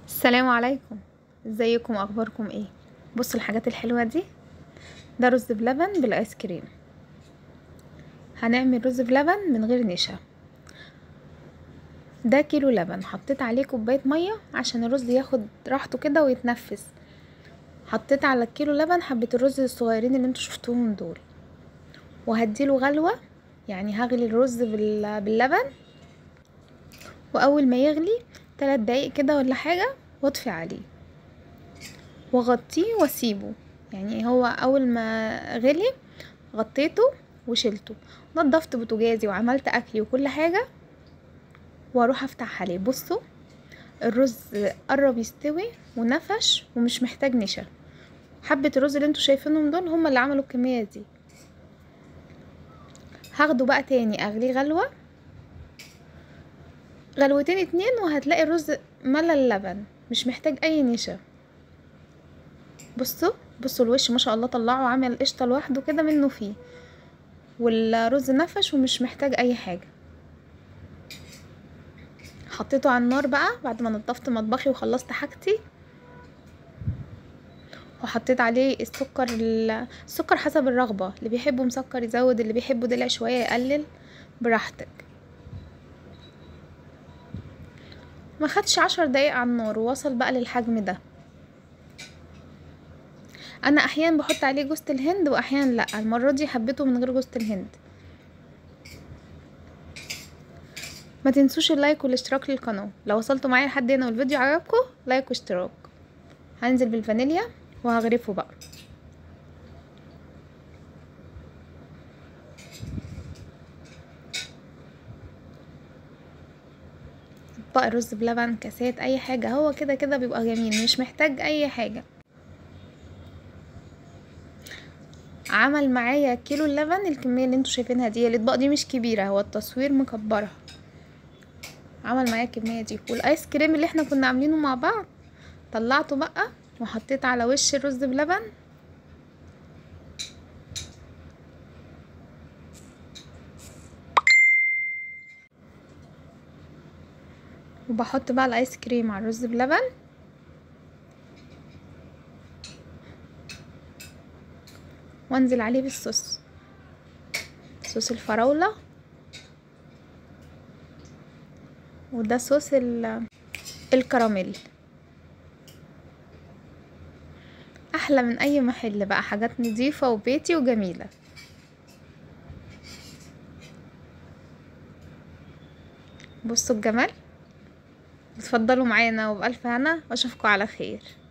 السلام عليكم ازيكم اخباركم ايه بصوا الحاجات الحلوه دي ده رز بلبن بالايس كريم هنعمل رز بلبن من غير نشا ده كيلو لبن حطيت عليه كوبايه ميه عشان الرز ياخد راحته كده ويتنفس حطيت على الكيلو لبن حبه الرز الصغيرين اللي انتوا شفتوهم دول وهديله غلوه يعني هغلي الرز بال- باللبن واول ما يغلي تلات دقايق كده ولا حاجه واطفي عليه واغطيه واسيبه يعني هو اول ما غلي غطيته وشلته نضفت بوتاجازي وعملت اكلي وكل حاجه واروح افتح عليه بصوا الرز قرب يستوي ونفش ومش محتاج نشا حبه الرز اللي انتوا شايفينهم دول هما اللي عملوا الكميه دي هاخده بقى تاني اغليه غلوه غلوتين اتنين وهتلاقي الرز ملى اللبن مش محتاج اي نشا بصوا بصوا الوش ما شاء الله طلعه عامل قشطه لوحده كده منه فيه والرز نفش ومش محتاج اي حاجه حطيته على النار بقى بعد ما نضفت مطبخي وخلصت حاجتي وحطيت عليه السكر السكر حسب الرغبه اللي بيحبه مسكر يزود اللي بيحبه دلع شويه يقلل براحتك ما خدش عشر دقايق على النار ووصل بقى للحجم ده انا احيانا بحط عليه جوزة الهند واحيانا لا المره دي حبيته من غير جوزة الهند ما تنسوش اللايك والاشتراك للقناه لو وصلتوا معايا لحد هنا والفيديو عجبكم لايك واشتراك هنزل بالفانيليا وهغرفه بقى بقى رز بلبن كاسات اي حاجه هو كده كده بيبقى جميل مش محتاج اي حاجه عمل معايا كيلو اللبن الكميه اللي انتوا شايفينها دي الاطباق دي مش كبيره هو التصوير مكبرها عمل معايا الكميه دي والايس كريم اللي احنا كنا عاملينه مع بعض طلعته بقى وحطيت على وش الرز بلبن وبحط بقى الايس كريم على الرز بلبن وانزل عليه بالصوص صوص الفراولة وده صوص الكراميل احلى من اي محل بقى حاجات نظيفة وبيتي وجميلة بصوا الجمال اتفضلوا معانا وبألف هنا واشوفكم على خير